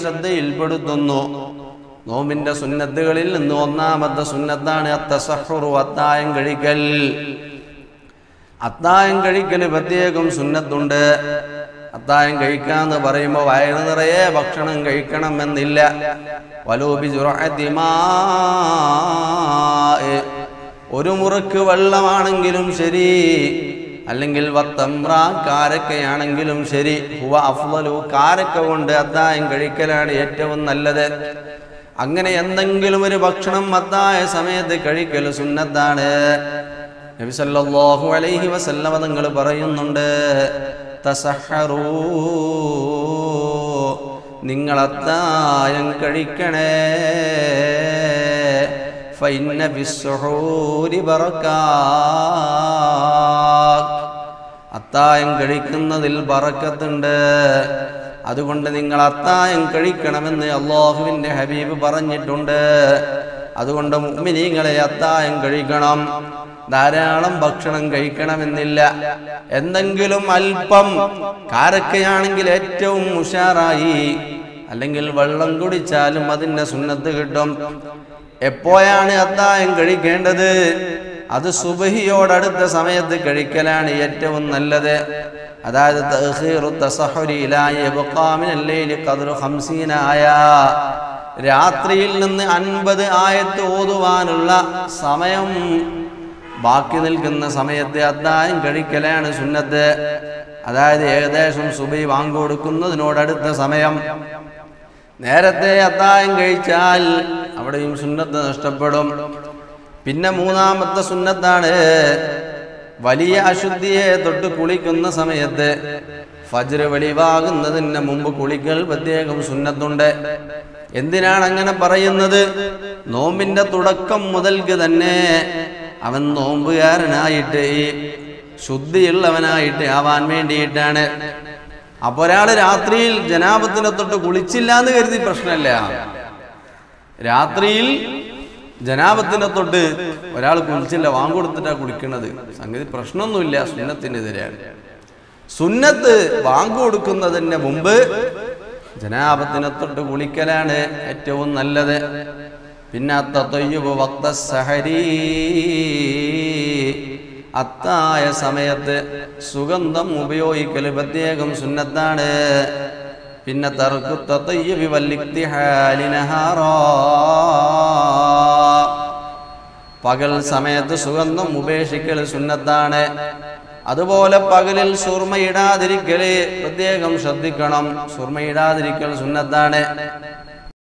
ശ്രദ്ധയിൽപ്പെടുത്തുന്നു നോമ്പിന്റെ സുന്നത്തുകളിൽ നിന്ന് ഒന്നാമത്തെ സുന്നത്താണ് അത്തസഹുറു അത്തായം കഴിക്കൽ അത്തായം കഴിക്കൽ പ്രത്യേകം സുന്നത്തുണ്ട് അത്തായം കഴിക്കാന്ന് പറയുമ്പോൾ വയറ് നിറയെ ഭക്ഷണം കഴിക്കണം എന്നില്ല വലൂബി ജുറഅത്തി മാഇ. ഒരു മുറുക്ക് വെള്ളമാണെങ്കിലും ശരി അല്ലെങ്കിൽ വത്തമ്ര കാരക്കയാണെങ്കിലും ശരി ഹുവ അഫ്ളലു കാരക്ക കൊണ്ട് അത്തായം കഴിക്കലാണ് ഏറ്റവും നല്ലത് അങ്ങനെ എന്തെങ്കിലും ഒരു ഭക്ഷണം അത്തായ സമയത്ത് കഴിക്കൽ സുന്നത്താണ് നബി സല്ലല്ലാഹു അലൈഹി വസല്ലമ തങ്ങൾ പറയുന്നുണ്ട് തസഹറൂ നിങ്ങൾ അത്തായം കഴിക്കണേ ഫൈന്ന ഫിസ്സുഹൂരി ബറക്കാത്ത് അത്തായം കഴിക്കുന്നതിൽ ബറക്കത്തുണ്ട് അതുകൊണ്ട് നിങ്ങൾ അത്തായം കഴിക്കണമെന്ന് അള്ളാഹുവിന്റെ ഹബീബ് പറഞ്ഞിട്ടുണ്ട് അതുകൊണ്ട് മുഅ്മിനീങ്ങളെ അത്തായം കഴിക്കണം ധാരാളം ഭക്ഷണം കഴിക്കണമെന്നില്ല എന്തെങ്കിലും അല്പം കാരക്കയാണെങ്കിൽ ഏറ്റവും ഉഷാറായി അല്ലെങ്കിൽ വെള്ളം കുടിച്ചാലും അതിന്റെ സുന്നത്ത് കിട്ടും എപ്പോഴാണ് അത്തായം കഴിക്കേണ്ടത് അത് സുബഹിയോടടുത്ത സമയത്ത് കഴിക്കലാണ് ഏറ്റവും നല്ലത് അതായത് തഅഖീറു തസഹുരി ഇലാ യബ്ഖാ മിനൽ ലൈലി ഖദ്റു 50 ആയ രാത്രിയിൽ നിന്ന് അൻപത് ആയത്ത് ഓതുവാനുള്ള സമയം ബാക്കി നിൽക്കുന്ന സമയത്ത് അത്തായം കഴിക്കലാണ് സുന്നത്ത് അതായത് ഏകദേശം സുബൈ വാങ്ങിക്കൊടുക്കുന്നതിനോടടുത്ത സമയം നേരത്തെ അത്തായം കഴിച്ചാൽ അവിടെയും സുന്നത്ത് നഷ്ടപ്പെടും പിന്നെ മൂന്നാമത്തെ സുന്നത്താണ് വലിയ അശുദ്ധിയെ തൊട്ട് കുളിക്കുന്ന സമയത്ത് ഫജ്ർ വെളിവാകുന്നതിന് മുമ്പ് കുളിക്കൽ പ്രത്യേകം സുന്നത്തുണ്ട് എന്തിനാണ് അങ്ങനെ പറയുന്നത് നോമ്പിന്റെ തുടക്കം മുതൽക്ക് തന്നെ അവൻ നോമ്പുകാരനായിട്ട് ഈ ശുദ്ധിയുള്ളവനായിട്ട് ആവാൻ വേണ്ടിയിട്ടാണ് അപ്പൊ ഒരാള് രാത്രിയിൽ ജനാപത്തിനെ തൊട്ട് കുളിച്ചില്ല എന്ന് കരുതി പ്രശ്നമല്ല രാത്രിയിൽ ജനാപത്തിനെ തൊട്ട് ഒരാൾ കുളിച്ചില്ല വാങ്കൊടുത്തിട്ടാ കുളിക്കണത് സംഗതി പ്രശ്നമൊന്നുമില്ല സുന്നത്തിനെതിരെയാണ് സുന്നത്ത് വാങ്ക് കൊടുക്കുന്നതിന് മുമ്പ് ജനാപത്തിനെ തൊട്ട് കുളിക്കലാണ് ഏറ്റവും നല്ലത് പിന്നെ തയ്യുബ് വക്ത സഹരീ അത്തായ സമയത്ത് സുഗന്ധം ഉപയോഗിക്കൽ പ്രത്യേകം സുന്നത്താണ് പിന്നെ തർക്കു തയ്യുബി പകൽ സമയത്ത് സുഗന്ധം ഉപേക്ഷിക്കൽ സുന്നത്താണ് അതുപോലെ പകലിൽ സുർമയിടാതിരിക്കല് പ്രത്യേകം ശ്രദ്ധിക്കണം സുർമയിടാതിരിക്കൽ സുന്നത്താണ്